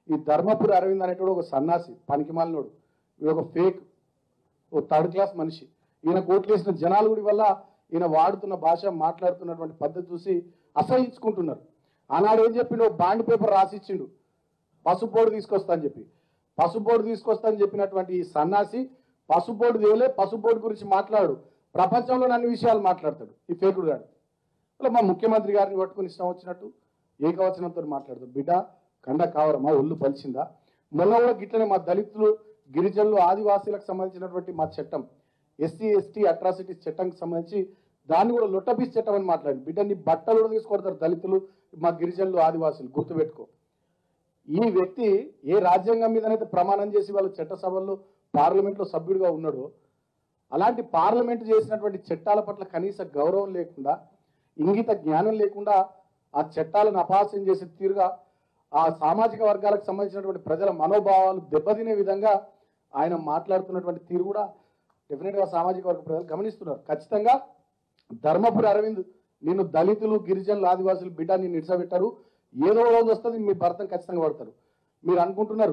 ఈ ధర్మపురి అరవింద్ అనేటోడు ఒక సన్నాసి పనికిమాలినోడు వీడు ఒక ఫేక్ ఓ థర్డ్ క్లాస్ మనిషి ఈయన కోట్లేసిన జనాలు కూడా వల్ల ఈయన వాడుతున్న భాష మాట్లాడుతున్నటువంటి పద్ధతి చూసి అసహించుకుంటున్నారు ఆనాడు ఏం చెప్పిండు ఓ బాండ్ పేపర్ రాసిచ్చిండు పసుపోడు తీసుకొస్తా అని చెప్పి పసుపోడు తీసుకొస్తా అని చెప్పినటువంటి ఈ సన్నాసి పసుపోడు దేవలే పసుపోడు గురించి మాట్లాడు ప్రపంచంలో అన్ని విషయాలు మాట్లాడతాడు ఈ ఫేకుడు గాడు అలా మా ముఖ్యమంత్రి గారిని పట్టుకుని ఇష్టం వచ్చినట్టు ఏకవచనంతో మాట్లాడతాడు బిడ్డ కండ కావరమా ఒళ్ళు పలిచిందా మొన్న కూడా గిట్లనే మా దళితులు గిరిజనులు ఆదివాసీలకు సంబంధించినటువంటి మా చట్టం ఎస్సీ ఎస్టీ అట్రాసిటీస్ చట్టంకి సంబంధించి దాన్ని కూడా లొట్టబీస్ చట్టం అని మాట్లాడి బిడ్డ నీ బట్టలు కూడా తీసుకొడతారు దళితులు మా గిరిజనులు ఆదివాసులు గుర్తుపెట్టుకో ఈ వ్యక్తి ఏ రాజ్యాంగం మీదనైతే ప్రమాణం చేసి వాళ్ళ చట్టసభల్లో పార్లమెంట్లో సభ్యుడిగా ఉన్నాడో అలాంటి పార్లమెంట్ చేసినటువంటి చట్టాల పట్ల కనీస గౌరవం లేకుండా ఇంగిత జ్ఞానం లేకుండా ఆ చట్టాలను అపహాస్యం చేసే తీరుగా ఆ సామాజిక వర్గాలకు సంబంధించినటువంటి ప్రజల మనోభావాలు దెబ్బతినే విధంగా ఆయన మాట్లాడుతున్నటువంటి తీరు కూడా డెఫినెట్గా సామాజిక వర్గ ప్రజలు గమనిస్తున్నారు ఖచ్చితంగా ధర్మపురి అరవింద్ నిన్ను దళితులు గిరిజనులు ఆదివాసులు బిడ్డ నిన్ను ఇడిసబెట్టారు ఏదో రోజు వస్తుంది మీ భర్తం ఖచ్చితంగా పడతారు మీరు అనుకుంటున్నారు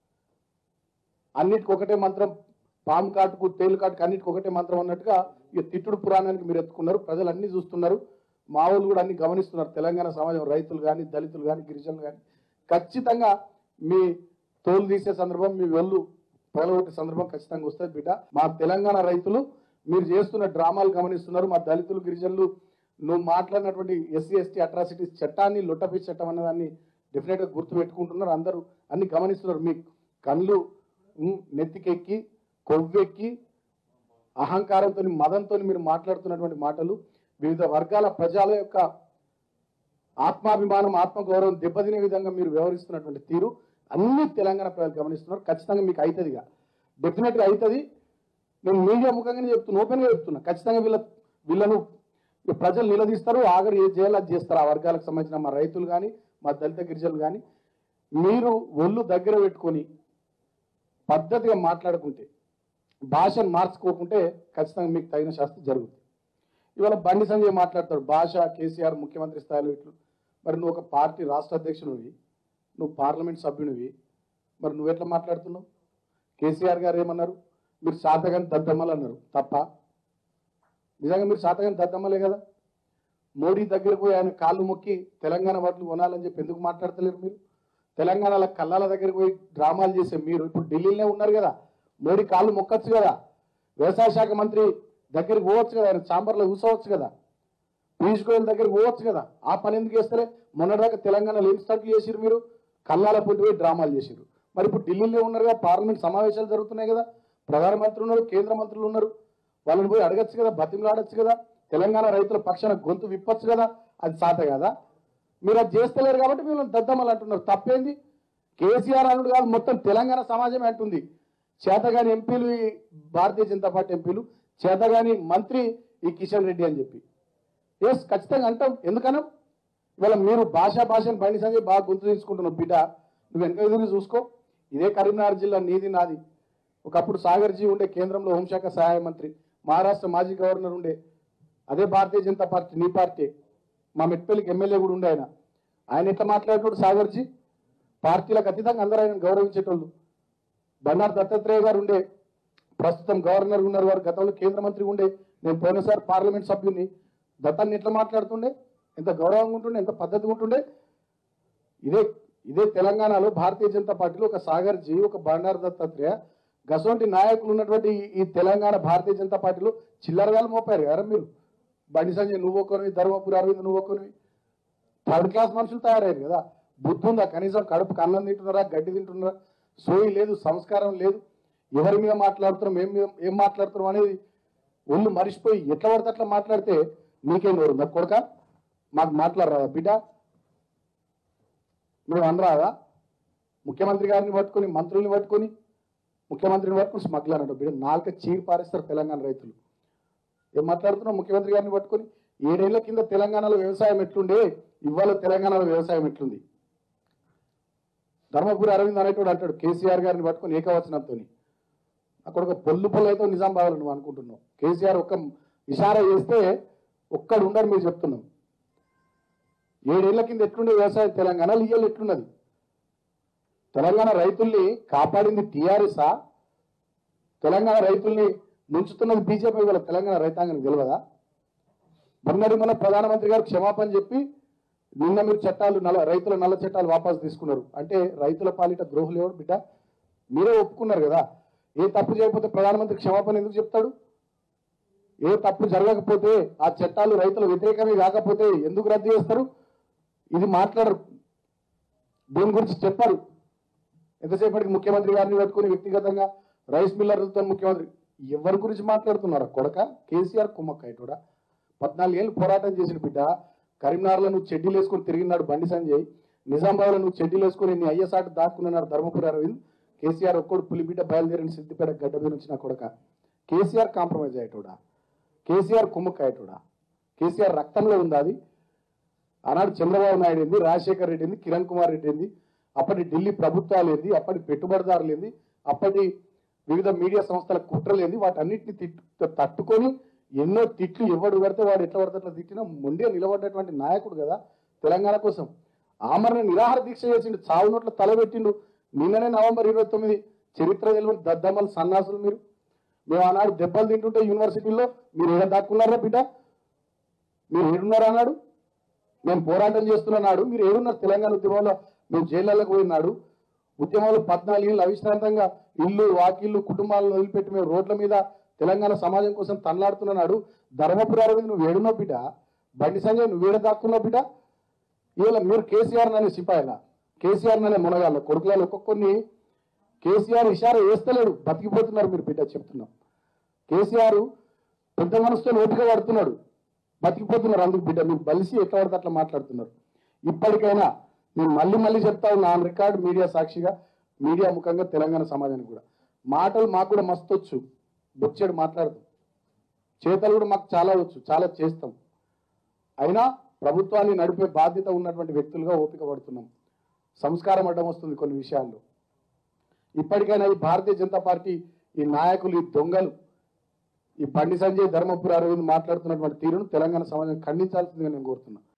అన్నిటికి ఒకటే మంత్రం పాము కాటుకు తేలు కాటుకు అన్నిటికి ఒకటే మంత్రం అన్నట్టుగా ఇక తిట్టుడు పురాణానికి మీరు ఎత్తుకున్నారు ప్రజలు అన్ని చూస్తున్నారు మా వాళ్ళు కూడా అన్ని గమనిస్తున్నారు తెలంగాణ సమాజం రైతులు కానీ దళితులు కానీ గిరిజనులు కానీ ఖచ్చితంగా మీ తోలు తీసే సందర్భం మీ వెళ్ళు పగలగొట్టే సందర్భం ఖచ్చితంగా వస్తుంది బిడ్డ మా తెలంగాణ రైతులు మీరు చేస్తున్న డ్రామాలు గమనిస్తున్నారు మా దళితులు గిరిజనులు నువ్వు మాట్లాడినటువంటి ఎస్సీ ఎస్టీ అట్రాసిటీస్ చట్టాన్ని లొట్టపి చట్టం అన్నదాన్ని డెఫినెట్గా గుర్తు పెట్టుకుంటున్నారు అందరూ అన్ని గమనిస్తున్నారు మీ కళ్ళు ఉమ్, నెత్తికెక్కి కొవ్వెక్కి అహంకారంతో మదంతో మీరు మాట్లాడుతున్నటువంటి మాటలు వివిధ వర్గాల ప్రజల యొక్క ఆత్మాభిమానం ఆత్మగౌరవం దెబ్బతినే విధంగా మీరు వ్యవహరిస్తున్నటువంటి తీరు అన్ని తెలంగాణ ప్రజలు గమనిస్తున్నారు ఖచ్చితంగా మీకు అవుతుందిగా డెఫినెట్గా అవుతుంది నేను మీడియా ముఖంగానే చెప్తున్నా ఓపెన్గా చెప్తున్నా ఖచ్చితంగా వీళ్ళ వీళ్ళను ఈ ప్రజలు నిలదీస్తారు ఆఖరి ఏ చేయాలో అది చేస్తారు ఆ వర్గాలకు సంబంధించిన మా రైతులు కానీ మా దళిత గిరిజనులు కానీ మీరు ఒళ్ళు దగ్గర పెట్టుకొని పద్ధతిగా మాట్లాడుకుంటే భాషను మార్చుకోకుంటే ఖచ్చితంగా మీకు తగిన శాస్త్రం జరుగుతుంది ఇవాళ బండి సంజయ్ మాట్లాడతాడు భాష కేసీఆర్ ముఖ్యమంత్రి స్థాయిలో ఇట్లు మరి నువ్వు ఒక పార్టీ రాష్ట్ర అధ్యక్షునివి నువ్వు పార్లమెంట్ సభ్యునివి మరి నువ్వు ఎట్లా మాట్లాడుతున్నావు కేసీఆర్ గారు ఏమన్నారు మీరు శాతగాని దద్దమ్మలు అన్నారు తప్ప నిజంగా మీరు శాతగాని దద్దమ్మలే కదా మోడీ దగ్గరకు పోయి ఆయన కాళ్ళు మొక్కి తెలంగాణ వాటిని కొనాలని చెప్పి ఎందుకు మాట్లాడతలేరు మీరు తెలంగాణలో కళ్ళాల దగ్గరికి పోయి డ్రామాలు చేసే మీరు ఇప్పుడు ఢిల్లీలోనే ఉన్నారు కదా మోడీ కాళ్ళు మొక్కచ్చు కదా వ్యవసాయ శాఖ మంత్రి దగ్గరికి పోవచ్చు కదా ఆయన చాంబర్లో కూర్చోవచ్చు కదా పీయూష్ గోయల్ దగ్గరికి పోవచ్చు కదా ఆ పని ఎందుకు చేస్తారే మొన్నటిదాకా తెలంగాణలో ఏం స్టంట్లు చేసిరు మీరు కళ్ళాల పొంటి పోయి డ్రామాలు చేసిరు మరి ఇప్పుడు ఢిల్లీలో ఉన్నారు కదా పార్లమెంట్ సమావేశాలు జరుగుతున్నాయి కదా ప్రధానమంత్రి ఉన్నారు కేంద్ర మంత్రులు ఉన్నారు వాళ్ళని పోయి అడగచ్చు కదా బతిమలాడచ్చు కదా తెలంగాణ రైతుల పక్షాన గొంతు విప్పొచ్చు కదా అది సాత కదా మీరు అది చేస్తలేరు కాబట్టి మిమ్మల్ని దద్దమ్మలు అంటున్నారు తప్పేంది కేసీఆర్ అనుడు కాదు మొత్తం తెలంగాణ సమాజమే అంటుంది చేతగాని ఎంపీలు ఈ భారతీయ జనతా పార్టీ ఎంపీలు చేతగాని మంత్రి ఈ కిషన్ రెడ్డి అని చెప్పి ఎస్ ఖచ్చితంగా అంటాం ఎందుకనం ఇవాళ మీరు భాషా భాషను బండి సంజయ్ బాగా గుర్తు తీసుకుంటున్నావు బిడ్డ నువ్వు వెనక ఎదురు చూసుకో ఇదే కరీంనగర్ జిల్లా నీది నాది ఒకప్పుడు సాగర్జీ ఉండే కేంద్రంలో హోంశాఖ సహాయ మంత్రి మహారాష్ట్ర మాజీ గవర్నర్ ఉండే అదే భారతీయ జనతా పార్టీ నీ పార్టీ మా మెట్పల్లికి ఎమ్మెల్యే కూడా ఉండే ఆయన ఆయన ఎట్లా మాట్లాడేటోడు సాగర్జీ పార్టీలకు అతీతంగా అందరూ ఆయన గౌరవించేటోళ్ళు బండారు దత్తాత్రేయ గారు ఉండే ప్రస్తుతం గవర్నర్ ఉన్నారు వారు గతంలో కేంద్ర మంత్రి ఉండే నేను పోయినసారి పార్లమెంట్ సభ్యుని దత్తాన్ని ఎట్లా మాట్లాడుతుండే ఎంత గౌరవంగా ఉంటుండే ఎంత పద్ధతిగా ఉంటుండే ఇదే ఇదే తెలంగాణలో భారతీయ జనతా పార్టీలో ఒక సాగర్జీ ఒక బండారు దత్తాత్రేయ గసొంటి నాయకులు ఉన్నటువంటి ఈ- ఈ తెలంగాణ భారతీయ జనతా పార్టీలో చిల్లరగాలు మోపారు కదా మీరు బండి సంజయ్ నువ్వు ఒకరివి ధర్మపురి అరవింద్ నువ్వు ఒకరివి థర్డ్ క్లాస్ మనుషులు తయారయ్యారు కదా బుద్ధి ఉందా కనీసం కడుపు అన్నం తింటున్నారా గడ్డి తింటున్నారా సోయి లేదు సంస్కారం లేదు ఎవరి మీద మాట్లాడుతున్నాం ఏం మీద ఏం మాట్లాడుతున్నాం అనేది ఒళ్ళు మరిచిపోయి ఎట్లా పడితే అట్లా మాట్లాడితే నీకేం నోరు నాకు కొడక మాకు మాట్లాడరాదా బిడ్డ మేము అనరాదా ముఖ్యమంత్రి గారిని పట్టుకొని మంత్రుల్ని పట్టుకొని ముఖ్యమంత్రిని పట్టుకొని స్మగ్లర్ అంటారు బిడ్డ నాలుక చీరు పారేస్తారు తెలంగాణ రైతులు ఏం మాట్లాడుతున్నాం ముఖ్యమంత్రి గారిని పట్టుకొని ఏడేళ్ల కింద తెలంగాణలో వ్యవసాయం ఎట్లుండే ఇవాళ తెలంగాణలో వ్యవసాయం ఎట్లుంది ధర్మపురి అరవింద్ అనేటోడు అంటాడు కేసీఆర్ గారిని పట్టుకొని ఏకవచనంతో అక్కడ ఒక పొల్లు పొల్లు అయితే నిజాం బాగా నువ్వు అనుకుంటున్నావు కేసీఆర్ ఒక్క ఇషారా చేస్తే ఒక్కడు ఉండరు మీరు చెప్తున్నాం ఏడేళ్ల కింద ఎట్లుండే వ్యవసాయం తెలంగాణలో ఇయ్యాలి ఎట్లున్నది తెలంగాణ రైతుల్ని కాపాడింది టీఆర్ఎస్ఆ తెలంగాణ రైతుల్ని ముంచుతున్నది బీజేపీ వాళ్ళ తెలంగాణ రైతాంగానికి తెలియదా మొన్నటి మొన్న ప్రధానమంత్రి గారు క్షమాపణ చెప్పి నిన్న మీరు చట్టాలు నల్ల రైతుల నల్ల చట్టాలు వాపసు తీసుకున్నారు అంటే రైతుల పాలిట ద్రోహులు ఎవరు బిడ్డ మీరే ఒప్పుకున్నారు కదా ఏ తప్పు చేయకపోతే ప్రధానమంత్రి క్షమాపణ ఎందుకు చెప్తాడు ఏ తప్పు జరగకపోతే ఆ చట్టాలు రైతుల వ్యతిరేకమే కాకపోతే ఎందుకు రద్దు చేస్తారు ఇది మాట్లాడరు దీని గురించి చెప్పారు ఎంతసేపటికి ముఖ్యమంత్రి గారిని పట్టుకుని వ్యక్తిగతంగా రైస్ మిల్లర్లతో ముఖ్యమంత్రి ఎవరి గురించి మాట్లాడుతున్నారు కొడక కేసీఆర్ కుమ్మక్కాయటోడా పద్నాలుగేళ్ళు పోరాటం చేసిన బిడ్డ కరీంనగర్లో నువ్వు చెడ్డీలు వేసుకొని తిరిగినాడు బండి సంజయ్ నిజామాబాద్లో నువ్వు చెడ్డీలు వేసుకొని నీ అయ్యసాటు దాక్కున్నాడు ధర్మపురి అరవింద్ కేసీఆర్ ఒక్కడు పులిబిడ్డ బయలుదేరిన సిద్దిపేట గడ్డ మీద నుంచి నా కొడక కేసీఆర్ కాంప్రమైజ్ అయ్యేటోడా కేసీఆర్ కుమ్మక్కాయటోడా కేసీఆర్ రక్తంలో ఉంది అది ఆనాడు చంద్రబాబు నాయుడు ఏంది రాజశేఖర్ రెడ్డి ఏంది కిరణ్ కుమార్ రెడ్డి ఏంది అప్పటి ఢిల్లీ ప్రభుత్వాలు ఏంది అప్పటి పెట్టుబడిదారులు ఏంది అప్పటి వివిధ మీడియా సంస్థల కుట్రలు ఏంది వాటన్నిటిని తిట్టు తట్టుకొని ఎన్నో తిట్లు ఎవడు పెడితే వాడు ఎట్లా పడితే అట్లా తిట్టినా మొండిగా నిలబడ్డటువంటి నాయకుడు కదా తెలంగాణ కోసం ఆమరణ నిరాహార దీక్ష చేసిండు చావు నోట్ల తలబెట్టిండు నిన్ననే నవంబర్ ఇరవై తొమ్మిది చరిత్ర తెలియని దద్దమ్మలు సన్నాసులు మీరు మేము ఆనాడు దెబ్బలు తింటుంటే యూనివర్సిటీలో మీరు ఏడ దాక్కున్నారా బిడ్డ మీరు ఏడున్నారు అన్నాడు మేము పోరాటం చేస్తున్నాడు మీరు ఏడున్నారు తెలంగాణ ఉద్యమంలో మేము జైళ్ళకు పోయినాడు ఉద్యమంలో పద్నాలుగు ఏళ్ళు అవిశ్రాంతంగా ఇల్లు వాకిళ్ళు కుటుంబాలను వదిలిపెట్టి మేము రోడ్ల మీద తెలంగాణ సమాజం కోసం తనలాడుతున్నాడు ధర్మపురి అరవింద్ నువ్వు ఏడున్నావు బిడ్డ బండి సంజయ్ నువ్వు ఏడ దాక్కున్నావు బిడ్డ ఇవాళ మీరు కేసీఆర్ అనే సిపాయిల కేసీఆర్ అనే మునగాళ్ళ కొడుకులలో ఒక్కొక్కరిని కేసీఆర్ ఇషారా వేస్తలేడు బతికిపోతున్నారు మీరు బిడ్డ చెప్తున్నాం కేసీఆర్ పెద్ద మనసుతో ఓపిక పడుతున్నాడు బతికిపోతున్నారు అందుకు బిడ్డ మీరు బలిసి ఎట్లా పడితే అట్లా మాట్లాడుతున్నారు ఇప్పటికైనా నేను మళ్ళీ మళ్ళీ చెప్తా ఉన్నా ఆన్ రికార్డ్ మీడియా సాక్షిగా మీడియా ముఖంగా తెలంగాణ సమాజానికి కూడా మాటలు మాకు కూడా మస్తు వచ్చు బొచ్చేడు మాట్లాడతాం చేతలు కూడా మాకు చాలా వచ్చు చాలా చేస్తాం అయినా ప్రభుత్వాన్ని నడిపే బాధ్యత ఉన్నటువంటి వ్యక్తులుగా ఓపిక పడుతున్నాం సంస్కారం అడ్డం వస్తుంది కొన్ని విషయాల్లో ఇప్పటికైనా ఈ భారతీయ జనతా పార్టీ ఈ నాయకులు ఈ దొంగలు ఈ బండి సంజయ్ ధర్మపురి అరవింద్ మాట్లాడుతున్నటువంటి తీరును తెలంగాణ సమాజం ఖండించాల్సిందిగా నేను కోరుతున్నా